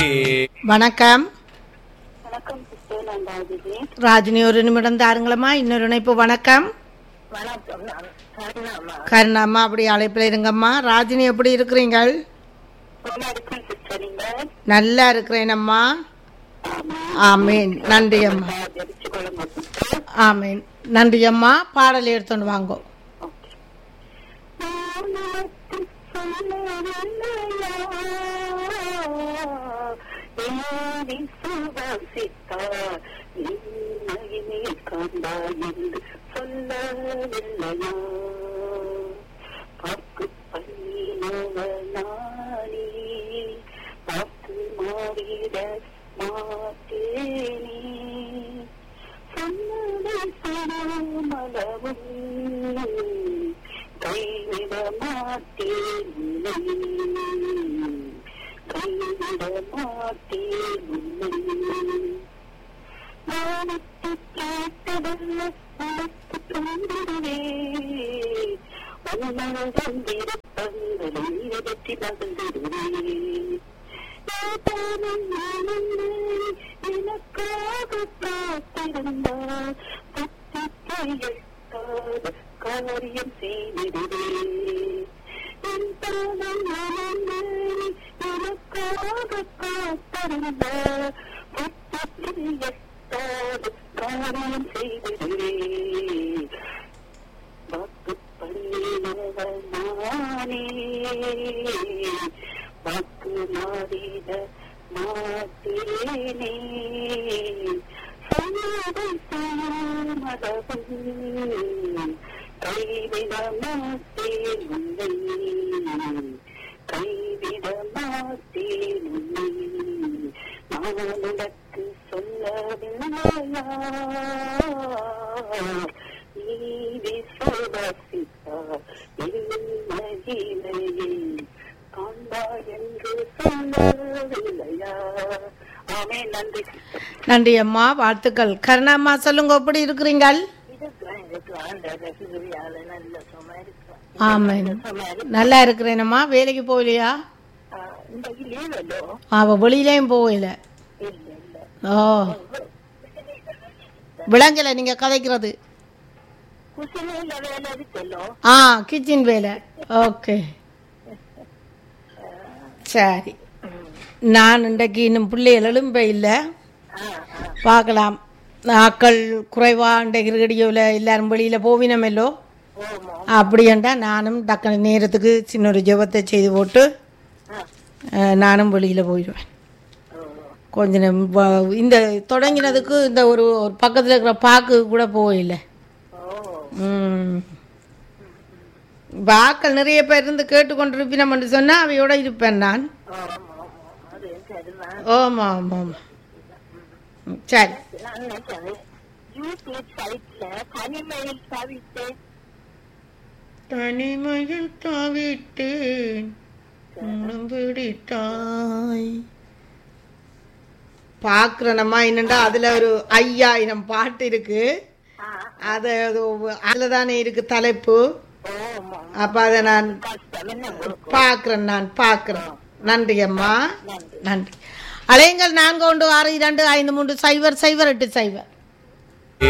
வணக்கம் வணக்கம் சிஸ்டர் நான் ராஜினி ராஜினி ஒரு நிமிடம் தாருங்களம்மா இன்னொரு இணைப்பு வணக்கம் வணக்கம் நான் கருணாமா கருணாம்மா அப்படி அழைப்பில் இருங்கம்மா ராஜினி எப்படி இருக்கிறீங்கள் நல்லா இருக்கேன் சிஸ்டர் நீங்க நல்லா இருக்கிறேனம்மா ஆமீன் நன்றி அம்மா ஜெபிச்சு கொள்ளுங்க சிஸ்டர் ஆமீன் நன்றி அம்மா பாடல் எடுத்துன்னு வாங்கோ ஓகே நான் உனக்கு சொல்லவில்லையா ஏறி சுவாசித்தார் நின்மையினை கண்டாய் என்று சொல்லவில்லையா பார்க்கு பண்ணினவனானே பார்த்து மாறிட மாட்டேனே சொன்னதை செய்யாமலவும் கைவிட மாட்டேன் உன்னை. கைவிட மாட்டேன் உன்னை. வானத்து கேட்டதல்ல உனக்கு தந்திடுவேன் உன்னதம் விருப்பங்களை நிறுத்தி மகிழ்ந்திடுவேன் ஏதானும் நானும் எனக்காக காத்திருந்தால் பத்து கையெழுத்தாத காரியம் செய்திடுவேன் என் தானம் நானும் எனக்காக காத்திருந்தால் பத்து கையெழுத்தாத காரியம் செய்திடுவேன் வாக்கு பண்ணினவனானே வாக்கு மாறிட மாட்டேனே சொன்னதை செய்யாமலவும் கைவிட மாட்டேன் உன்னை கைவிட மாட்டேன் உன்னை நான் உனக்கு சொல்லவில்லையா நீ விசுவாசித்தார் என் மகிமையை காண்பாய் என்று சொல்லவில்லையா ஆமே நன்றி நன்றி அம்மா வாழ்த்துக்கள் கருணாம்மா சொல்லுங்க எப்படி இருக்கிறீங்கள் இதுக்குலாம் எங்களுக்கு ஆண்டவர் ரசிகரியால நல்ல சும்மா இருக்கிறோம் ஆமேன் சும்மா நல்லா இருக்கிறேனம்மா வேலைக்கு போகலையா இந்த லீவலோ அவ வெளியிலையும் போகல இல்ல இல்ல ஓ விளங்கல நீங்க கதைக்கிறது குசிலையில வேலை இருக்கല്ലോ ஆ கிச்சன் வேலை ஓகே சரி நான் இன்றைக்கு இன்னும் பிள்ளைகள் எழும்ப இல்லை பார்க்கலாம் ஆக்கள் குறைவா இன்றைக்கு ரேடியோவில் எல்லாரும் வெளியில் போவினமெல்லோ ஓமோ அப்படியண்டா நானும் டக்குனு நேரத்துக்கு சின்ன ஒரு ஜெபத்தை செய்து போட்டு அஹ், நானும் வெளியில் போயிடுவேன் கொஞ்ச நேரம் வ- இந்த தொடங்கினதுக்கு இந்த ஒரு ஒரு பக்கத்தில் இருக்கிற பாக்கு கூட போகல ஓ ம் வாக்கள் நிறைய பேர் இருந்து கேட்டுக்கொண்டிருப்பினோம்னு சொன்னால் அவையோட இருப்பேன் நான் ஆமா ஆமா அது சரிதான் ஆமாம் ஆமாம் ஆமாம் ம், சரி நான் நினைச்சேன் யூடியூப் சைட்ல தனிமையில் தவித்து தனிமையில் தாவிட்டேன் உன்னம் பிடித்தாய் பார்க்குறேனம்மா என்னண்டா அதில் ஒரு ஐயாயிரம் பாட்டு இருக்கு அது அதில் தானே இருக்கு தலைப்பு ஓமா அப்போ அதை நான் கஷ்டம் என்ன உங்களுக்கு பார்க்குறேன் நான் பார்க்குறேன் நன்றி அம்மா நன்றி நன்றி அலையுங்கள் நான்கு ஒன்று ஆறு இரண்டு ஐந்து மூன்று சைபர் சைபர் எட்டு சைபர்